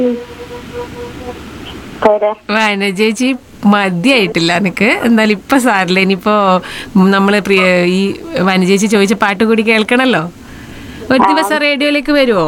പോരെ വന ചേച്ചി മതിയായിട്ടില്ല എനിക്ക് എന്നാലും ഇപ്പൊ സാറില്ല ഇനിയിപ്പോ നമ്മള് പ്രിയ ഈ വന ചേച്ചി ചോദിച്ച പാട്ട് കൂടി കേൾക്കണല്ലോ ഒരു ദിവസം റേഡിയോയിലേക്ക് വരുമോ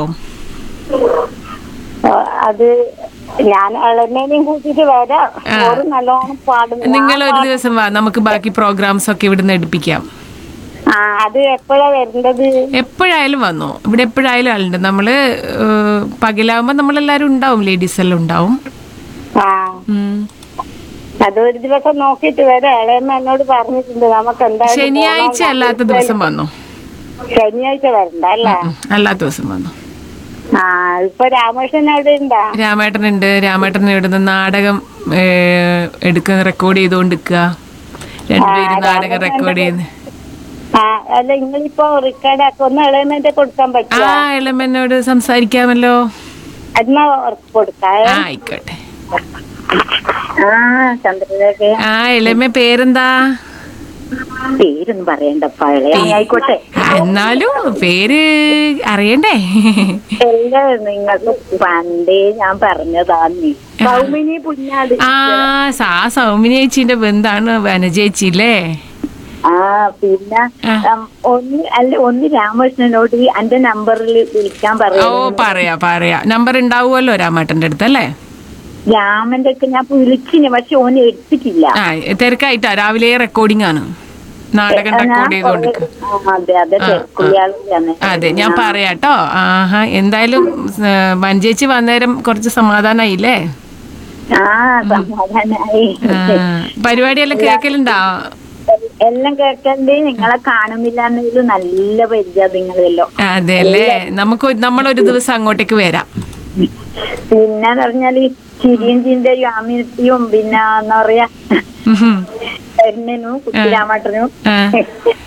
ആ, അത് ഞാൻ ഇളനേനെയും കൂട്ടിട്ട് വരാം ആ. ഓറ് നല്ലോണം പാടും നിങ്ങൾ ഒരു ദിവസം വാ നമുക്ക് ബാക്കി പ്രോഗ്രാംസ് ഒക്കെ ഇവിടുന്ന് എടുപ്പിക്കാം ആ അത് എപ്പോഴാ വരേണ്ടത് എപ്പോഴായാലും വന്നോ ഇവിടെ എപ്പോഴായാലും ആളുണ്ട് നമ്മള് ഏഹ്, പകലാവുമ്പോ നമ്മളെല്ലാരും ഉണ്ടാവും ലേഡീസ് എല്ലാം ഉണ്ടാവും ആ ഉം. അത് ഒരു ദിവസം നോക്കിയിട്ട് വരാം ഇളയമ്മ എന്നോട് പറഞ്ഞിട്ടുണ്ട് നമുക്ക് എന്തായാലും ശനിയാഴ്ച പോണം. അല്ലാത്ത ദിവസം വന്നോ ശനിയാഴ്ച വരണ്ട അല്ലേ ഉം, അല്ലാത്ത ദിവസം വന്നോ ആ ഇപ്പൊ രാമകൃഷ്ണൻ അവിടെ ഉണ്ടാ രാമേട്ടനുണ്ട് രാമേട്ടൻ ഇവിടുന്ന് നാടകം ഏഹ്, എടുക്കുന്ന റെക്കോർഡ് ചെയ്തുകൊണ്ടിരിക്കുക രണ്ടുപേരും നാടകം റെക്കോർഡ് ചെയ്യുന്ന ആ അല്ല നിങ്ങളിപ്പോ റിക്കാർഡ് ആക്കി ഒന്ന് ഇളയമ്മന്റെ കൊടുക്കാൻ ആ പറ്റുമോ ഇളമെന്നോട് സംസാരിക്കാമല്ലോ എന്നാ അവർക്ക് കൊടുക്കാം ആ ആയിക്കോട്ടെ ആ ചന്ദ്രലേഖ ആ ഇളമ പേരെന്താ പേരൊന്നും പറയണ്ടപ്പ ഇളയ ആയിക്കോട്ടെ ആ, എന്നാലും പേര് അറിയണ്ടേ എല്ലാം നിങ്ങൾക്ക് പണ്ടേ ഞാൻ പറഞ്ഞതാന്ന് സൗമിനി പുഞ്ഞാട് ആ സാ സൗമിനി ചേച്ചിന്റെ ബന്ധാണ് വനജേച്ചി അല്ലേ ആ പിന്നെ ആ. ഉം, ഒന്ന് അല്ല ഒന്ന് രാമകൃഷ്ണനോട് എന്റെ നമ്പറിൽ വിളിക്കാൻ ഓ പറയും പറയാ പറയാ നമ്പർ ഉണ്ടാവുമല്ലോ രാമേട്ടന്റെ അടുത്ത് അല്ലേ രാമന്റെ ഒക്കെ ഞാൻ വിളിച്ചിന് പക്ഷെ ഓന് എടുത്തിട്ടില്ല ആ തിരക്കായിട്ടാ രാവിലെ റെക്കോർഡിംഗ് ആണ് നാടകം റെക്കോർഡ് ചെയ്തോണ്ട് ആ, അതെ അതെ തിരക്കുള്ളിയാളാണ് അതെ ഞാൻ പറയാട്ടോ ആഹാ എന്തായാലും വനജേച്ചി വന്നേരം കുറച്ച് സമാധാനായില്ലേ ആ സമാധാനായി ആ, പരിപാടിയെല്ലാം കേൾക്കലുണ്ടാ എല്ലാം കേൾക്കണ്ടേ നിങ്ങളെ കാണുന്നില്ല എന്നതിൽ നല്ല പരിചയം നിങ്ങളല്ലോ അതെ അല്ലേ നമുക്ക് ഒരു- നമ്മളൊരു ദിവസം അങ്ങോട്ടേക്ക് വരാം പിന്നെ പറഞ്ഞാല് ചിരിയും ചിന്തയും ആമിനത്തിയും പിന്നെ എന്താ പറയാ ഉഹും. എണ്ണനും കുട്ടിരാമട്ടനും ആ.